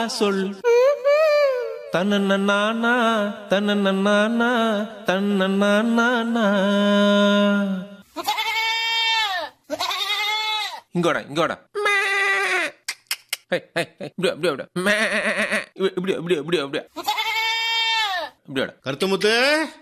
சொல் தன்னன்னா தன்னன்னா தன்னன்னா இங்கோட இங்கோட ஏய், ஏய், ஏய், இப்படி இப்படி இப்படி மே, இப்படி இப்படி இப்படி இப்படி இப்படியோட கருத்தமுத்து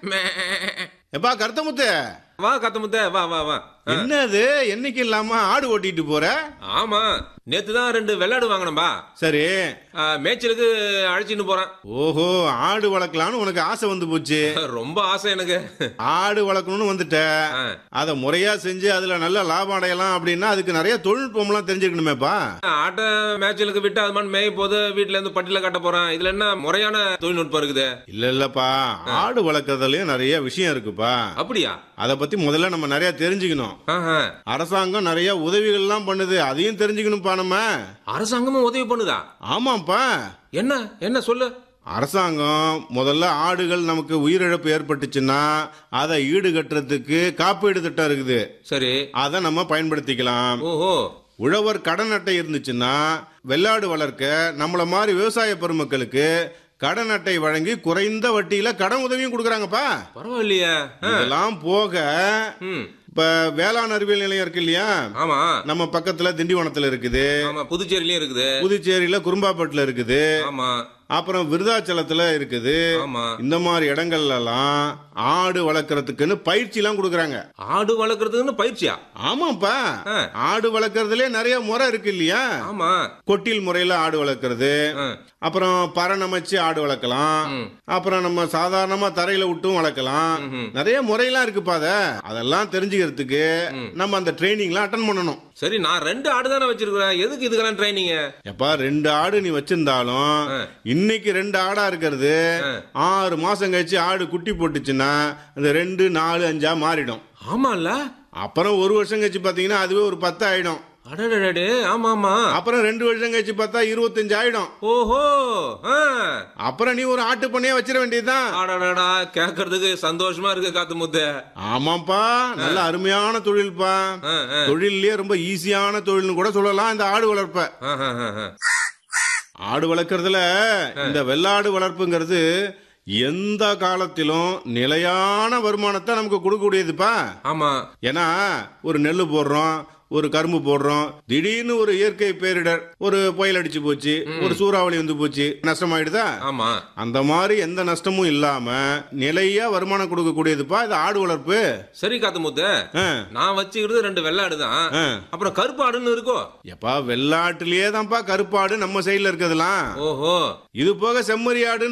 எப்பா கருத்தமுத்து வா கத்தமுத்த வா வா வா ஆ. என்னது என்னைக்கு இல்லாம ஆடு ஓட்டிட்டு போற ஆமா நேத்து தான் ரெண்டு வெள்ளாடு வாங்கினம்பா சரி ஆ, மேய்ச்சலுக்கு அழைச்சிட்டு போறேன் ஓஹோ ஆடு வளர்க்கலாம்னு உனக்கு ஆசை வந்து போச்சு ரொம்ப ஆசை எனக்கு ஆடு வளர்க்கணும்னு வந்துட்ட ஆ. அத முறையா செஞ்சு அதுல நல்ல லாபம் அடையலாம் அப்படின்னா அதுக்கு நிறைய தொழில்நுட்பம்லாம் தெரிஞ்சுக்கணுமேப்பா ஆட்டை மேய்ச்சலுக்கு விட்டு அது மாதிரி மேய போது வீட்டுல இருந்து பட்டியல கட்ட போறேன் இதுல என்ன முறையான தொழில்நுட்பம் இருக்குது இல்ல இல்லப்பா ஆடு வளர்க்கறதுலயும் நிறைய விஷயம் இருக்குப்பா அப்படியா அத பத்தி முதல்ல நம்ம நிறைய தெரிஞ்சுக்கணும் ஆஹா. அரசாங்கம் நிறைய உதவிகள்லாம் பண்ணுது அதையும் தெரிஞ்சுக்கணும்ப்பா நம்ம அரசாங்கமும் உதவி பண்ணுதா ஆமாப்பா என்ன என்ன சொல்லு அரசாங்கம் முதல்ல ஆடுகள் நமக்கு உயிரிழப்பு ஏற்பட்டுச்சுன்னா அதை ஈடுகட்டுறதுக்கு காப்பீடு திட்டம் இருக்குது சரி அதை நம்ம பயன்படுத்திக்கலாம் ஓஹோ உழவர் கடன் அட்டை இருந்துச்சுன்னா வெள்ளாடு வளர்க்க நம்மள மாதிரி விவசாய பெருமக்களுக்கு கடன் அட்டை வழங்கி குறைந்த வட்டியில கடன் உதவியும் கொடுக்கறாங்கப்பா பரவாயில்லையே ஆ. இதெல்லாம் போக ம் இப்ப வேளாண் அறிவியல் நிலையம் இருக்கு இல்லையா ஆமா நம்ம பக்கத்துல திண்டிவனத்துல இருக்குது ஆமா புதுச்சேரிலயும் இருக்குது புதுச்சேரியில குறும்பாப்பட்டுல இருக்குது ஆமா அப்புறம் விருதாச்சலத்துல இருக்குது ஆமா இந்த மாதிரி இடங்கள்ல எல்லாம் ஆடு வளர்க்கறதுக்குன்னு பயிற்சி எல்லாம் கொடுக்கறாங்க ஆடு வளர்க்கறதுன்னு பயிற்சியா ஆமாப்பா ஆ. ஆடு வளர்க்கறதுலே நிறைய முறை இருக்கு இல்லையா ஆமா கொட்டில் முறையில ஆடு வளர்க்கறது ஆ. அப்புறம் பரணமைச்சு ஆடு வளர்க்கலாம் ம். அப்புறம் நம்ம சாதாரணமா தரையில விட்டும் வளர்க்கலாம் ம்ஹும். நிறைய முறையெல்லாம் இருக்குப்பா அத அதெல்லாம் தெரிஞ்சுக்கிறதுக்கு நம்ம அந்த ட்ரைனிங்லாம் அட்டன் பண்ணணும் சரி நான் ரெண்டு ஆடு தானே வச்சிருக்கிறேன் எதுக்கு இதுக்கெல்லாம் ட்ரைனிங் எப்பா ரெண்டு ஆடு நீ வச்சிருந்தாலும் ஆ. இன்னைக்கு ரெண்டு ஆடா இருக்கிறது ஆ. ஆறு மாசம் கழிச்சு ஆடு குட்டி போட்டுச்சுன்னா அந்த ரெண்டு நாலு அஞ்சா மாறிடும் ஆமால அப்புறம் ஒரு வருஷம் கழிச்சு பாத்தீங்கன்னா அதுவே ஒரு பத்து ஆயிடும் அடடடே ஆமா ஆமா அப்புறம் ரெண்டு வருஷம் கழிச்சு பார்த்தா இருபத்தஞ்சு ஆயிடும் ஓஹோ ஆ. அப்புறம் நீ ஒரு ஆட்டு பண்ணையா வச்சிட வேண்டியதுதான் அடடடா கேட்கறதுக்கு சந்தோஷமா இருக்கு காத்து முத்து ஆமாப்பா நல்ல அருமையான தொழில்ப்பா ஆ, ஆ. தொழிலே ரொம்ப ஈஸியான தொழில்னு கூட சொல்லலாம் இந்த ஆடு வளர்ப்ப ஆஹா, ஆஹா. ஆடு வளர்க்கறதுல இந்த வெள்ளாடு வளர்ப்புங்கிறது எந்த காலத்திலும் நிலையான வருமானத்தை நமக்கு கொடுக்கக்கூடியதுப்பா ஆமா ஏன்னா ஒரு நெல்லு போடுறோம் ஒரு கரும்பு போடுறோம் திடீர்னு ஒரு இயற்கை பேரிடர் ஒரு புயல் அடிச்சு போச்சு ஒரு சூறாவளி வந்து போச்சு நஷ்டமாயிடுதா ஆமா அந்த மாதிரி எந்த நஷ்டமும் இல்லாம நிலையா வருமானம் கொடுக்கக்கூடியதுப்பா இது ஆடு வளர்ப்பு சரி காத்து முத்து ஆ, நான் வச்சுக்கிறது ரெண்டு வெள்ளாடு தான் ஆ. அப்புறம் கருப்பு ஆடுன்னு இருக்கோ எப்பா வெள்ளாட்டுலயே தான்ப்பா கருப்பாடு நம்ம சைடுல இருக்கிறதுலாம் ஓஹோ இது போக செம்மறி ஆடு